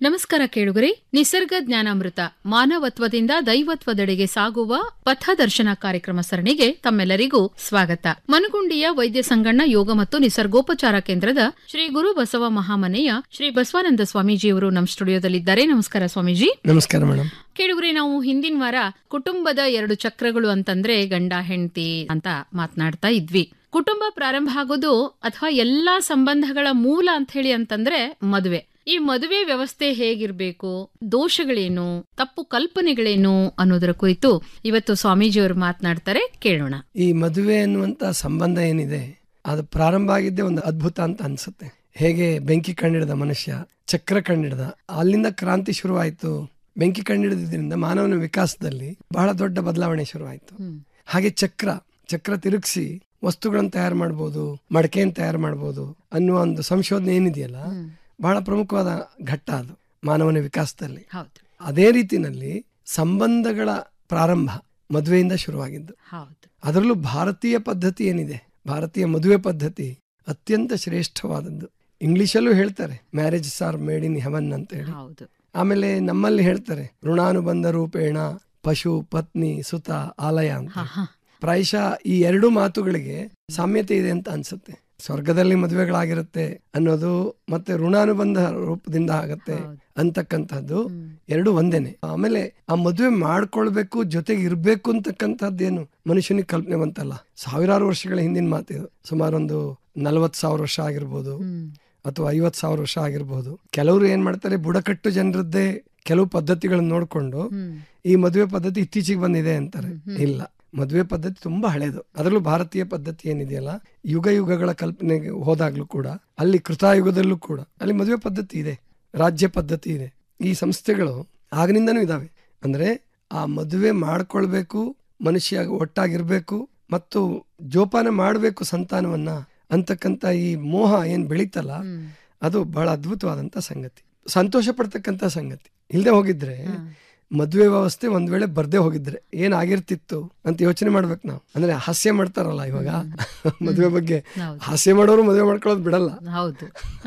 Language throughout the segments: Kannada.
ನಮಸ್ಕಾರ ಕೇಳುಗರೆ ನಿಸರ್ಗ ಜ್ಞಾನಾಮೃತ ಮಾನವತ್ವದಿಂದ ದೈವತ್ವದೆಡೆಗೆ ಸಾಗುವ ಪಥದರ್ಶನ ಕಾರ್ಯಕ್ರಮ ಸರಣಿಗೆ ತಮ್ಮೆಲ್ಲರಿಗೂ ಸ್ವಾಗತ ಮನಗುಂಡಿಯ ವೈದ್ಯ ಸಂಗಣ್ಣ ಯೋಗ ಮತ್ತು ನಿಸರ್ಗೋಪಚಾರ ಕೇಂದ್ರದ ಶ್ರೀ ಗುರು ಬಸವ ಮಹಾಮನೆಯ ಶ್ರೀ ಬಸವಾನಂದ ಸ್ವಾಮೀಜಿಯವರು ನಮ್ಮ ಸ್ಟುಡಿಯೋದಲ್ಲಿದ್ದಾರೆ ನಮಸ್ಕಾರ ಸ್ವಾಮೀಜಿ ನಮಸ್ಕಾರ ಮೇಡಮ್ ಕೇಳುಗರೆ ನಾವು ಹಿಂದಿನ ವಾರ ಕುಟುಂಬದ ಎರಡು ಚಕ್ರಗಳು ಅಂತಂದ್ರೆ ಗಂಡ ಹೆಂಡತಿ ಅಂತ ಮಾತನಾಡ್ತಾ ಇದ್ವಿ ಕುಟುಂಬ ಪ್ರಾರಂಭ ಆಗೋದು ಅಥವಾ ಎಲ್ಲಾ ಸಂಬಂಧಗಳ ಮೂಲ ಅಂತ ಹೇಳಿ ಅಂತಂದ್ರೆ ಮದುವೆ ಈ ಮದುವೆ ವ್ಯವಸ್ಥೆ ಹೇಗಿರ್ಬೇಕು ದೋಷಗಳೇನು ತಪ್ಪು ಕಲ್ಪನೆಗಳೇನು ಅನ್ನೋದರ ಕುರಿತು ಇವತ್ತು ಸ್ವಾಮೀಜಿಯವರು ಮಾತನಾಡ್ತಾರೆ ಕೇಳೋಣ ಈ ಮದುವೆ ಅನ್ನುವಂತ ಸಂಬಂಧ ಏನಿದೆ ಅದು ಪ್ರಾರಂಭ ಆಗಿದ್ದೇ ಒಂದು ಅದ್ಭುತ ಅಂತ ಅನ್ಸುತ್ತೆ ಹೇಗೆ ಬೆಂಕಿ ಕಂಡಿಡಿದ ಮನುಷ್ಯ ಚಕ್ರ ಕಂಡಿಡ್ದ ಅಲ್ಲಿಂದ ಕ್ರಾಂತಿ ಶುರುವಾಯಿತು ಬೆಂಕಿ ಕಂಡಿಡಿದ್ರಿಂದ ಮಾನವನ ವಿಕಾಸದಲ್ಲಿ ಬಹಳ ದೊಡ್ಡ ಬದಲಾವಣೆ ಶುರುವಾಯಿತು ಹಾಗೆ ಚಕ್ರ ಚಕ್ರ ತಿರುಗಿಸಿ ವಸ್ತುಗಳನ್ನು ತಯಾರು ಮಾಡ್ಬೋದು ಮಡಕೆಯನ್ನು ತಯಾರು ಮಾಡ್ಬೋದು ಅನ್ನುವ ಒಂದು ಸಂಶೋಧನೆ ಏನಿದೆಯಲ್ಲ ಬಹಳ ಪ್ರಮುಖವಾದ ಘಟ್ಟ ಅದು ಮಾನವನ ವಿಕಾಸದಲ್ಲಿ ಹೌದು ಅದೇ ರೀತಿನಲ್ಲಿ ಸಂಬಂಧಗಳ ಪ್ರಾರಂಭ ಮದುವೆಯಿಂದ ಶುರುವಾಗಿದ್ದು ಹೌದು ಅದರಲ್ಲೂ ಭಾರತೀಯ ಪದ್ಧತಿ ಏನಿದೆ ಭಾರತೀಯ ಮದುವೆ ಪದ್ಧತಿ ಅತ್ಯಂತ ಶ್ರೇಷ್ಠವಾದದ್ದು ಇಂಗ್ಲಿಷಲ್ಲೂ ಹೇಳ್ತಾರೆ marriage are made in heaven ಅಂತ ಹೇಳಿ ಹೌದು ಆಮೇಲೆ ನಮ್ಮಲ್ಲಿ ಹೇಳ್ತಾರೆ ಋಣಾನುಬಂಧ ರೂಪೇಣ ಪಶು ಪತ್ನಿ ಸುತ ಆಲಯ ಅಂತ ಹ, ಹ. ಪ್ರಾಯಶಃ ಈ ಎರಡು ಮಾತುಗಳಿಗೆ ಸಾಮ್ಯತೆ ಇದೆ ಅಂತ ಅನ್ಸುತ್ತೆ ಸ್ವರ್ಗದಲ್ಲಿ ಮದುವೆಗಳಾಗಿರುತ್ತೆ ಅನ್ನೋದು ಮತ್ತೆ ಋಣಾನುಬಂಧ ರೂಪದಿಂದ ಆಗತ್ತೆ ಹೌದು. ಅಂತಕ್ಕಂಥದ್ದು ಹ್ಮ್. ಎರಡು ಒಂದೇನೆ ಆಮೇಲೆ ಆ ಮದುವೆ ಮಾಡ್ಕೊಳ್ಬೇಕು ಜೊತೆಗೆ ಇರ್ಬೇಕು ಅಂತಕ್ಕಂಥದ್ದೇನು ಮನುಷ್ಯನಿಗೆ ಕಲ್ಪನೆ ಬಂತಲ್ಲ ಸಾವಿರಾರು ವರ್ಷಗಳ ಹಿಂದಿನ ಮಾತಿದು ಸುಮಾರು ಒಂದು ನಲವತ್ ಸಾವಿರ ವರ್ಷ ಆಗಿರ್ಬೋದು ಹ್ಮ್. ಅಥವಾ ಐವತ್ ಸಾವಿರ ವರ್ಷ ಆಗಿರ್ಬೋದು ಕೆಲವರು ಏನ್ ಮಾಡ್ತಾರೆ ಬುಡಕಟ್ಟು ಜನರದ್ದೇ ಕೆಲವು ಪದ್ಧತಿಗಳನ್ನ ನೋಡ್ಕೊಂಡು ಹ್ಮ್. ಈ ಮದುವೆ ಪದ್ಧತಿ ಇತ್ತೀಚೆಗೆ ಬಂದಿದೆ ಅಂತಾರೆ ಇಲ್ಲ ಮದುವೆ ಪದ್ಧತಿ ತುಂಬಾ ಹಳೇದು ಅದರಲ್ಲೂ ಭಾರತೀಯ ಪದ್ಧತಿ ಏನಿದೆಯಲ್ಲ ಯುಗ ಯುಗಗಳ ಕಲ್ಪನೆಗೆ ಹೋದಾಗ್ಲೂ ಕೂಡ ಅಲ್ಲಿ ಕೃತಾಯುಗದಲ್ಲೂ ಕೂಡ ಅಲ್ಲಿ ಮದುವೆ ಪದ್ಧತಿ ಇದೆ ರಾಜ್ಯ ಪದ್ಧತಿ ಇದೆ ಈ ಸಂಸ್ಥೆಗಳು ಆಗನಿಂದನೂ ಇದಾವೆ ಅಂದ್ರೆ ಆ ಮದುವೆ ಮಾಡ್ಕೊಳ್ಬೇಕು ಮನುಷ್ಯ ಒಟ್ಟಾಗಿರ್ಬೇಕು ಮತ್ತು ಜೋಪಾನ ಮಾಡಬೇಕು ಸಂತಾನವನ್ನ ಅಂತಕ್ಕಂಥ ಈ ಮೋಹ ಏನ್ ಬೆಳೀತಲ್ಲ ಹ್ಮ್. ಅದು ಬಹಳ ಅದ್ಭುತವಾದಂತ ಸಂಗತಿ ಸಂತೋಷ ಪಡ್ತಕ್ಕಂಥ ಸಂಗತಿ ಇಲ್ಲದೆ ಹೋಗಿದ್ರೆ ಮದುವೆ ವ್ಯವಸ್ಥೆ ಒಂದ್ ವೇಳೆ ಬರ್ದೇ ಹೋಗಿದ್ರೆ ಏನಾಗಿರ್ತಿತ್ತು ಅಂತ ಯೋಚನೆ ಮಾಡ್ಬೇಕು ನಾವು ಅಂದ್ರೆ ಹಾಸ್ಯ ಮಾಡ್ತಾರಲ್ಲ ಇವಾಗ ಮದುವೆ ಬಗ್ಗೆ ಹೌದು. ಹಾಸ್ಯ ಮಾಡೋರು ಮದುವೆ ಮಾಡ್ಕೊಳ್ಳೋದು ಬಿಡಲ್ಲ ಹೌದು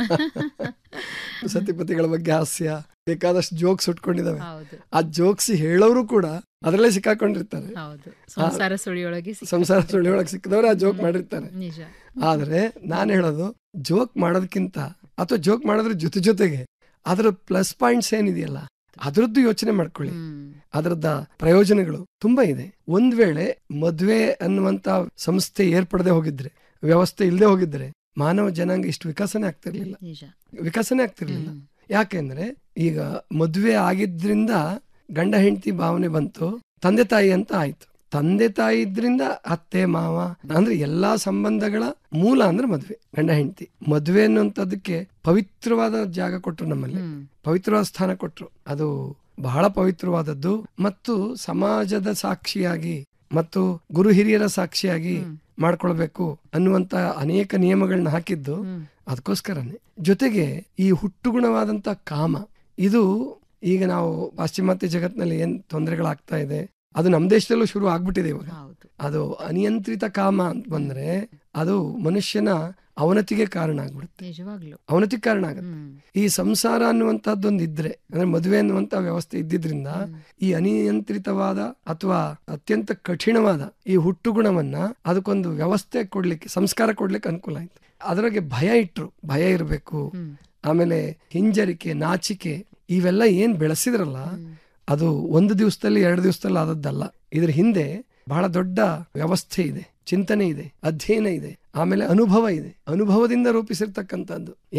ಸತಿಪತಿಗಳ ಬಗ್ಗೆ ಹಾಸ್ಯ ಬೇಕಾದಷ್ಟು ಜೋಕ್ಸ್ ಉಟ್ಕೊಂಡಿದಾವೆ ಹೌದು ಆ ಜೋಕ್ಸ್ ಹೇಳೋರು ಕೂಡ ಅದರಲ್ಲೇ ಸಿಕ್ಕಾಕೊಂಡಿರ್ತಾರೆ ಹೌದು ಸಂಸಾರ ಸುಳಿಯೊಳಗೆ ಸಿಕ್ಕ- ಸಂಸಾರ ಸುಳ್ಳಿಯೊಳಗೆ ಸಿಕ್ಕಿದವ್ರೆ ಆ ಜೋಕ್ ಮಾಡಿರ್ತಾರೆ ನಿಜ ಆದ್ರೆ ನಾನು ಹೇಳೋದು ಜೋಕ್ ಮಾಡೋದಕ್ಕಿಂತ ಅಥವಾ ಜೋಕ್ ಮಾಡೋದ್ರ ಜೊತೆ ಜೊತೆಗೆ ಅದರ ಪ್ಲಸ್ ಪಾಯಿಂಟ್ಸ್ ಏನಿದೆಯಲ್ಲ ಅದರದ್ದು ಯೋಚನೆ ಮಾಡ್ಕೊಳ್ಳಿ ಹ್ಮ್. ಅದರದ ಪ್ರಯೋಜನಗಳು ತುಂಬಾ ಇದೆ ಒಂದ್ ವೇಳೆ ಮದ್ವೆ ಅನ್ನುವಂತ ಸಂಸ್ಥೆ ಏರ್ಪಡದೆ ಹೋಗಿದ್ರೆ ವ್ಯವಸ್ಥೆ ಇಲ್ಲದೆ ಹೋಗಿದ್ರೆ ಮಾನವ ಜನಾಂಗ ಇಷ್ಟು ವಿಕಸನೆ ಆಗ್ತಿರ್ಲಿಲ್ಲ ನಿಜ ವಿಕಸನೆ ಆಗ್ತಿರ್ಲಿಲ್ಲ ಹ್ಮ್. ಯಾಕೆಂದ್ರೆ ಈಗ ಮದ್ವೆ ಆಗಿದ್ರಿಂದ ಗಂಡ ಹೆಂಡತಿ ಭಾವನೆ ಬಂತು ತಂದೆ ತಾಯಿ ಅಂತ ಆಯ್ತು ತಂದೆ ತಾಯಿ ಇದ್ರಿಂದ ಅತ್ತೆ ಮಾವ ಅಂದ್ರೆ ಎಲ್ಲಾ ಸಂಬಂಧಗಳ ಮೂಲ ಅಂದ್ರೆ ಮದ್ವೆ ಗಂಡ ಹೆಂಡತಿ ಮದ್ವೆ ಅನ್ನುವಂಥದ್ದಕ್ಕೆ ಪವಿತ್ರವಾದ ಜಾಗ ಕೊಟ್ರು ನಮ್ಮಲ್ಲಿ ಹ್ಮ್. ಪವಿತ್ರವಾದ ಸ್ಥಾನ ಕೊಟ್ರು ಅದು ಬಹಳ ಪವಿತ್ರವಾದದ್ದು ಮತ್ತು ಸಮಾಜದ ಸಾಕ್ಷಿಯಾಗಿ ಮತ್ತು ಗುರು ಹಿರಿಯರ ಸಾಕ್ಷಿಯಾಗಿ ಮಾಡ್ಕೊಳ್ಬೇಕು ಅನ್ನುವಂತ ಅನೇಕ ನಿಯಮಗಳನ್ನ ಹಾಕಿದ್ದು ಹ್ಮ್. ಅದಕ್ಕೋಸ್ಕರನೇ ಜೊತೆಗೆ ಈ ಹುಟ್ಟುಗುಣವಾದಂತ ಕಾಮ ಇದು ಈಗ ನಾವು ಪಾಶ್ಚಿಮಾತ್ಯ ಜಗತ್ತಿನಲ್ಲಿ ಏನ್ ತೊಂದರೆಗಳಾಗ್ತಾ ಇದೆ ಅದು ನಮ್ಮ ದೇಶದಲ್ಲೂ ಶುರು ಆಗ್ಬಿಟ್ಟಿದೆ ಇವಾಗ ಹೌದು ಅದು ಅನಿಯಂತ್ರಿತ ಕಾಮ ಅಂತ ಬಂದ್ರೆ ಅದು ಮನುಷ್ಯನ ಅವನತಿಗೆ ಕಾರಣ ಆಗ್ಬಿಡುತ್ತೆ ನಿಜವಾಗ್ಲು ಅವನತಿಗೆ ಕಾರಣ ಆಗುತ್ತೆ ಹ್ಮ್. ಈ ಸಂಸಾರ ಅನ್ನುವಂಥದ್ದೊಂದು ಇದ್ರೆ ಅಂದ್ರೆ ಮದುವೆ ಅನ್ನುವಂತ ವ್ಯವಸ್ಥೆ ಇದ್ದಿದ್ರಿಂದ ಈ ಅನಿಯಂತ್ರಿತವಾದ ಅಥವಾ ಅತ್ಯಂತ ಕಠಿಣವಾದ ಈ ಹುಟ್ಟುಗುಣವನ್ನ ಅದಕ್ಕೊಂದು ವ್ಯವಸ್ಥೆ ಕೊಡ್ಲಿಕ್ಕೆ ಸಂಸ್ಕಾರ ಕೊಡ್ಲಿಕ್ಕೆ ಅನುಕೂಲ ಆಯ್ತು ಅದರೊಳಗೆ ಭಯ ಇಟ್ರು ಭಯ ಇರಬೇಕು ಹ್ಮ್. ಆಮೇಲೆ ಹಿಂಜರಿಕೆ ನಾಚಿಕೆ ಇವೆಲ್ಲ ಏನ್ ಬೆಳೆಸಿದ್ರಲ್ಲ ಅದು ಒಂದು ದಿವಸದಲ್ಲಿ ಎರಡು ದಿವಸದಲ್ಲಿ ಆದದ್ದಲ್ಲ ಇದ್ರ ಹಿಂದೆ ಬಹಳ ದೊಡ್ಡ ವ್ಯವಸ್ಥೆ ಇದೆ ಚಿಂತನೆ ಇದೆ ಅಧ್ಯಯನ ಇದೆ ಆಮೇಲೆ ಅನುಭವ ಇದೆ ಅನುಭವದಿಂದ ರೂಪಿಸಿರ್ತಕ್ಕಂಥದ್ದು